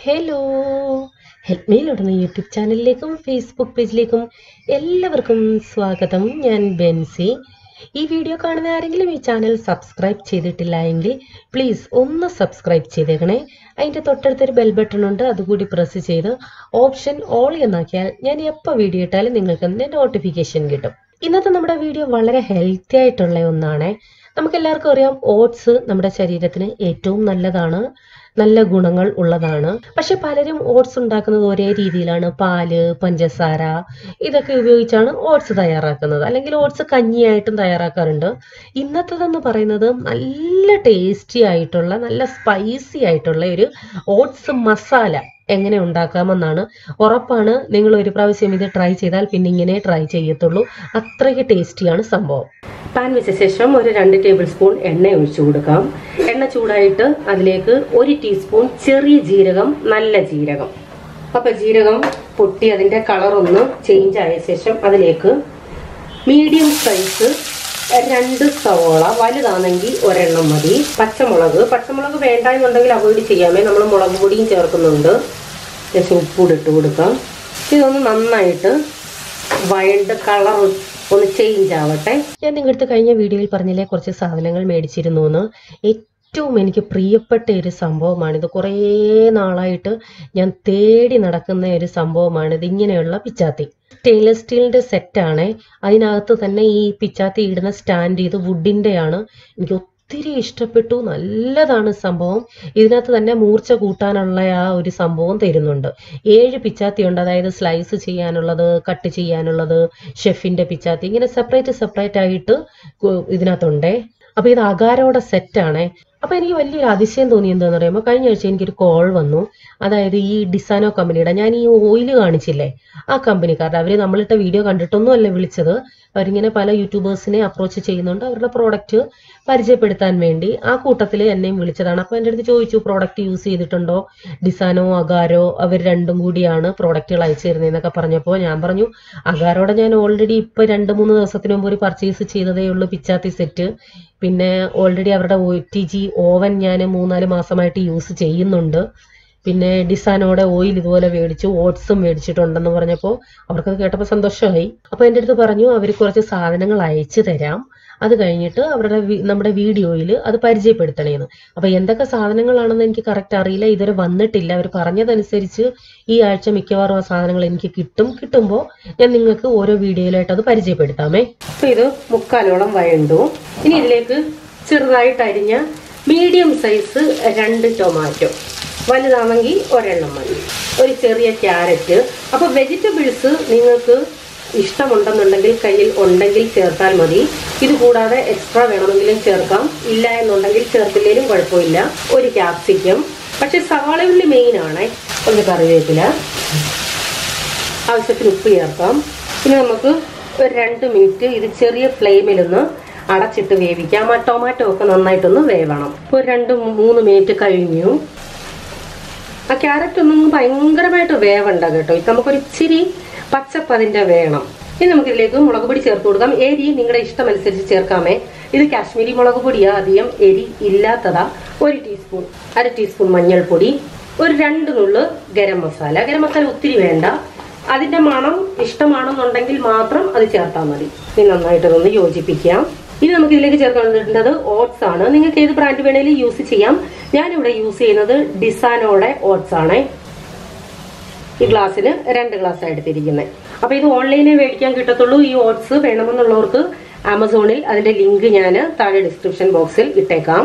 hello help മീയിലുടന YouTube ചാനലിലേക്കും Facebook പേജിലേക്കും എല്ലാവർക്കും സ്വാഗതം ഞാൻ ബെൻസി ഈ വീഡിയോ കാണുന്ന ആരെങ്കിലും ഈ ചാനൽ സബ്സ്ക്രൈബ് ചെയ്തിട്ടില്ല എങ്കിൽ പ്ലീസ് ഒന്ന് സബ്സ്ക്രൈബ് ചെയ്തേക്കണേ അതിൻ്റെ തൊട്ടടുത്തൊരു ബെൽ ബട്ടൺ ഉണ്ട് അതുകൂടി പ്രസ് ചെയ്ത് ഓപ്ഷൻ ഓൾ എന്നാക്കിയാൽ ഞാൻ എപ്പോൾ വീഡിയോ ഇട്ടാലും നിങ്ങൾക്ക് അതിൻ്റെ നോട്ടിഫിക്കേഷൻ കിട്ടും ഇന്നത്തെ നമ്മുടെ വീഡിയോ വളരെ ഹെൽത്തി ആയിട്ടുള്ള ഒന്നാണ് നമുക്ക് എല്ലാവർക്കും അറിയാം ഓട്സ് നമ്മുടെ ശരീരത്തിന് ഏറ്റവും നല്ലതാണ് നല്ല ഗുണങ്ങൾ ഉള്ളതാണ് പക്ഷെ പലരും ഓട്സ് ഉണ്ടാക്കുന്നത് ഒരേ രീതിയിലാണ് പാല് പഞ്ചസാര ഇതൊക്കെ ഉപയോഗിച്ചാണ് ഓട്സ് തയ്യാറാക്കുന്നത് അല്ലെങ്കിൽ ഓട്സ് കഞ്ഞിയായിട്ടും തയ്യാറാക്കാറുണ്ട് ഇന്നത്തേതെന്ന് പറയുന്നത് നല്ല ടേസ്റ്റി ആയിട്ടുള്ള നല്ല സ്പൈസി ആയിട്ടുള്ള ഒരു ഓട്സ് മസാല എങ്ങനെ ഉണ്ടാക്കാമെന്നാണ് ഉറപ്പാണ് നിങ്ങൾ ഒരു പ്രാവശ്യം ഇത് ട്രൈ ചെയ്താൽ പിന്നെ ഇങ്ങനെ ട്രൈ ചെയ്യത്തുള്ളൂ അത്രയ്ക്ക് ടേസ്റ്റിയാണ് സംഭവം പാൻ വെച്ച ശേഷം ഒരു രണ്ട് ടേബിൾ സ്പൂൺ എണ്ണ ഒഴിച്ചു കൊടുക്കാം എണ്ണ ചൂടായിട്ട് അതിലേക്ക് ഒരു ടീസ്പൂൺ ചെറിയ ജീരകം നല്ല ജീരകം അപ്പൊ ജീരകം പൊട്ടി അതിന്റെ കളർ ഒന്ന് ചേഞ്ച് ആയ ശേഷം അതിലേക്ക് മീഡിയം സൈസ് രണ്ട് സവോള വലുതാണെങ്കിൽ ഒരെണ്ണം മതി പച്ചമുളക് പച്ചമുളക് വേണ്ട എന്നുണ്ടെങ്കിൽ അവോയ്ഡ് ചെയ്യാമേ നമ്മൾ മുളക് പൊടിയും ചേർക്കുന്നുണ്ട് ശേഷം ഉപ്പൂടെ ഇട്ട് കൊടുക്കാം ഇതൊന്ന് നന്നായിട്ട് വൈൽഡ് കളർ ഒന്ന് ചേഞ്ച് ആവട്ടെ ഞാൻ നിങ്ങളുടെ കഴിഞ്ഞ വീഡിയോയിൽ പറഞ്ഞില്ലേ കുറച്ച് സാധനങ്ങൾ മേടിച്ചിരുന്നു എന്ന് ഏറ്റവും എനിക്ക് പ്രിയപ്പെട്ട ഒരു സംഭവമാണിത് കുറേ നാളായിട്ട് ഞാൻ തേടി നടക്കുന്ന ഒരു സംഭവമാണിത് ഇങ്ങനെയുള്ള പിച്ചാത്തി സ്റ്റെയിൻലെസ് സ്റ്റീലിന്റെ സെറ്റാണ് അതിനകത്ത് തന്നെ ഈ പിച്ചാത്തി ഇടുന്ന സ്റ്റാൻഡ് ഇത് വുഡിന്റെ ആണ് എനിക്ക് ഒത്തിരി ഇഷ്ടപ്പെട്ടു നല്ലതാണ് സംഭവം ഇതിനകത്ത് തന്നെ മൂർച്ച കൂട്ടാനുള്ള ആ ഒരു സംഭവം തരുന്നുണ്ട് ഏഴ് പിച്ചാത്തി ഉണ്ട് അതായത് സ്ലൈസ് ചെയ്യാനുള്ളത് കട്ട് ചെയ്യാനുള്ളത് ഷെഫിന്റെ പിച്ചാത്തി ഇങ്ങനെ സെപ്പറേറ്റ് സെപ്പറേറ്റ് ആയിട്ട് കു- ഇതിനകത്തുണ്ടേ അപ്പൊ ഇത് അകാരോടെ സെറ്റാണേ അപ്പൊ എനിക്ക് വലിയൊരു അതിശയം തോന്നി എന്താന്ന് പറയുമ്പോൾ കഴിഞ്ഞ ആഴ്ച എനിക്കൊരു കോൾ വന്നു അതായത് ഈ ഡിസാനോ കമ്പനിയുടെ ഞാൻ ഈ ഓയിൽ കാണിച്ചില്ലേ ആ കമ്പനിക്കാരുടെ അവര് നമ്മളിട്ട വീഡിയോ കണ്ടിട്ടൊന്നും അല്ല വിളിച്ചത് അവരിങ്ങനെ പല യൂട്യൂബേഴ്സിനെ അപ്രോച്ച് ചെയ്യുന്നുണ്ട് അവരുടെ പ്രോഡക്റ്റ് പരിചയപ്പെടുത്താൻ വേണ്ടി ആ കൂട്ടത്തിൽ എന്നെയും വിളിച്ചതാണ് അപ്പൊ എൻ്റെ അടുത്ത് ചോദിച്ചു പ്രോഡക്റ്റ് യൂസ് ചെയ്തിട്ടുണ്ടോ ഡിസാനോ അഗാരോ അവർ രണ്ടും കൂടിയാണ് പ്രോഡക്റ്റുകൾ അയച്ചു തരുന്നതെന്നൊക്കെ പറഞ്ഞപ്പോൾ ഞാൻ പറഞ്ഞു അഗാരോടെ ഞാൻ ഓൾറെഡി ഇപ്പൊ രണ്ട് മൂന്ന് ദിവസത്തിന് മുമ്പ് ഒരു പർച്ചേസ് ചെയ്തതേ ഉള്ളൂ പിച്ചാത്തി സെറ്റ് പിന്നെ ഓൾറെഡി അവരുടെ ഒ ടി ജി ഓവൻ ഞാൻ മൂന്നാല് മാസമായിട്ട് യൂസ് ചെയ്യുന്നുണ്ട് പിന്നെ ഡിസാനോടെ ഓയിൽ ഇതുപോലെ മേടിച്ചു ഓട്സും മേടിച്ചിട്ടുണ്ടെന്ന് പറഞ്ഞപ്പോൾ അവർക്കത് കേട്ടപ്പോൾ സന്തോഷമായി അപ്പോൾ എൻ്റെ അടുത്ത് പറഞ്ഞു അവർ കുറച്ച് സാധനങ്ങൾ അയച്ചു തരാം അത് കഴിഞ്ഞിട്ട് അവരുടെ വി- നമ്മുടെ വീഡിയോയിൽ അത് പരിചയപ്പെടുത്തണേന്ന് അപ്പോൾ എന്തൊക്കെ സാധനങ്ങളാണെന്ന് എനിക്ക് കറക്റ്റ് അറിയില്ല ഇതുവരെ വന്നിട്ടില്ല അവർ പറഞ്ഞതനുസരിച്ച് ഈ ആഴ്ച മിക്കവാറും ആ സാധനങ്ങൾ എനിക്ക് കിട്ടും കിട്ടുമ്പോൾ ഞാൻ നിങ്ങൾക്ക് ഓരോ വീഡിയോയിലായിട്ട് അത് പരിചയപ്പെടുത്താമേ അപ്പോൾ ഇത് മുക്കാലോളം വഴണ്ടു ഇനി ഇതിലേക്ക് ചെറുതായിട്ട് അരിഞ്ഞ മീഡിയം സൈസ് രണ്ട് ടൊമാറ്റോ വലുതാണെങ്കിൽ ഒരെണ്ണം മതി ഒരു ചെറിയ ക്യാരറ്റ് അപ്പോൾ വെജിറ്റബിൾസ് നിങ്ങൾക്ക് ഇഷ്ടമുണ്ടെന്നുണ്ടെങ്കിൽ കയ്യിൽ ഉണ്ടെങ്കിൽ ചേർത്താൽ മതി ഇത് കൂടാതെ എക്സ്ട്രാ വേണമെങ്കിലും ചേർക്കാം ഇല്ല എന്നുണ്ടെങ്കിൽ ചേർത്തില്ലേലും കുഴപ്പമില്ല ഒരു ക്യാപ്സിക്കം പക്ഷെ സവാള ഉള്ളി മെയിൻ ആണ് ഒന്ന് കറിവേപ്പില ആവശ്യത്തിന് ഉപ്പ് ചേർക്കാം പിന്നെ നമുക്ക് ഒരു രണ്ട് മിനിറ്റ് ഇത് ചെറിയ ഫ്ലെയിമിലൊന്ന് അടച്ചിട്ട് വേവിക്കാം ആ ടൊമാറ്റോ ഒക്കെ നന്നായിട്ടൊന്ന് വേവണം ഒരു രണ്ട് മൂന്ന് മിനിറ്റ് കഴിഞ്ഞു ആ ക്യാരറ്റ് ഒന്നും ഭയങ്കരമായിട്ട് വേവണ്ട കേട്ടോ ഇത് നമുക്കൊരു ഇച്ചിരി പച്ചപ്പ് അതിന്റെ വേണം ഇനി നമുക്ക് ഇതിലേക്ക് മുളക് പൊടി ചേർത്ത് കൊടുക്കാം എരി നിങ്ങളുടെ ഇഷ്ടമനുസരിച്ച് ചേർക്കാമേ ഇത് കാശ്മീരി മുളക് പൊടിയാ അധികം എരി ഇല്ലാത്തതാ ഒരു ടീസ്പൂൺ അര ടീസ്പൂൺ മഞ്ഞൾപ്പൊടി ഒരു രണ്ട് നുള്ള് ഗരം മസാല ഗരം മസാല ഒത്തിരി വേണ്ട അതിന്റെ മണം ഇഷ്ടമാണെന്നുണ്ടെങ്കിൽ മാത്രം അത് ചേർത്താൽ മതി ഇനി നന്നായിട്ട് ഇതൊന്ന് യോജിപ്പിക്കാം ഇനി നമുക്ക് ഇതിലേക്ക് ചേർക്കേണ്ടത് ഓട്സ് ആണ് നിങ്ങൾക്ക് ഏത് ബ്രാൻഡ് വേണേലും യൂസ് ചെയ്യാം ഞാനിവിടെ യൂസ് ചെയ്യുന്നത് ഡിസാനോടെ ഓട്സ് ആണേ ഈ ഗ്ലാസ്സിന് രണ്ട് ഗ്ലാസ് എടുത്തിരിക്കുന്നത് അപ്പൊ ഇത് ഓൺലൈനിൽ മേടിക്കാൻ കിട്ടത്തുള്ളൂ ഈ ഓട്സ് വേണമെന്നുള്ളവർക്ക് ആമസോണിൽ അതിന്റെ ലിങ്ക് ഞാൻ താഴെ ഡിസ്ക്രിപ്ഷൻ ബോക്സിൽ ഇട്ടേക്കാം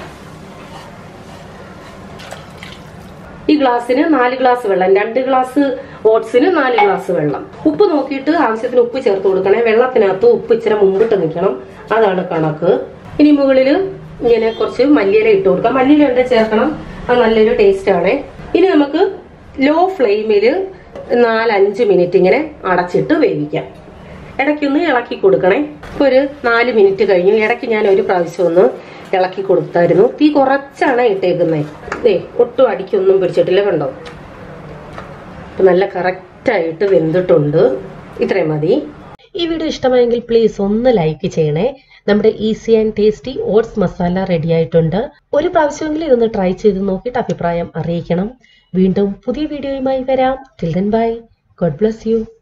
ഈ ഗ്ലാസ്സിന് നാല് ഗ്ലാസ് വെള്ളം രണ്ട് ഗ്ലാസ് ഓട്സിന് നാല് ഗ്ലാസ് വെള്ളം ഉപ്പ് നോക്കിയിട്ട് ആവശ്യത്തിന് ഉപ്പ് ചേർത്ത് കൊടുക്കണേ വെള്ളത്തിനകത്ത് ഉപ്പ് ഇച്ചിരി മുമ്പിട്ട് നിൽക്കണം അതാണ് കണക്ക് ഇനി മുകളിൽ ഇങ്ങനെ കുറച്ച് മല്ലിയില ഇട്ട് കൊടുക്കാം മല്ലിയില എന്താ ചേർക്കണം അത് നല്ലൊരു ടേസ്റ്റ് ആണ് ഇനി നമുക്ക് ലോ ഫ്ലെയിമിൽ നാലഞ്ച് മിനിറ്റ് ഇങ്ങനെ അടച്ചിട്ട് വേവിക്കാം ഇടയ്ക്കൊന്ന് ഇളക്കി കൊടുക്കണേ ഇപ്പൊ ഒരു നാല് മിനിറ്റ് കഴിഞ്ഞു ഇടയ്ക്ക് ഞാൻ ഒരു പ്രാവശ്യം ഒന്ന് ഇളക്കി കൊടുത്തായിരുന്നു തീ കുറച്ചാണ് ഇട്ടേക്കുന്നത് ദേ ഒട്ടും അടിക്കൊന്നും പിടിച്ചിട്ടില്ല കണ്ടോ ഇപ്പൊ നല്ല കറക്റ്റായിട്ട് വെന്തിട്ടുണ്ട് ഇത്രയും മതി ഈ വീഡിയോ ഇഷ്ടമായെങ്കിൽ പ്ലീസ് ഒന്ന് ലൈക്ക് ചെയ്യണേ നമ്മുടെ easy and tasty oats masala ready ആയിട്ടുണ്ട് ഒരു പ്രാവശ്യമെങ്കിലും ഇതൊന്ന് ട്രൈ ചെയ്ത് നോക്കിയിട്ട് അഭിപ്രായം അറിയിക്കണം വീണ്ടും പുതിയ വീഡിയോയുമായി വരാം till then bye God bless U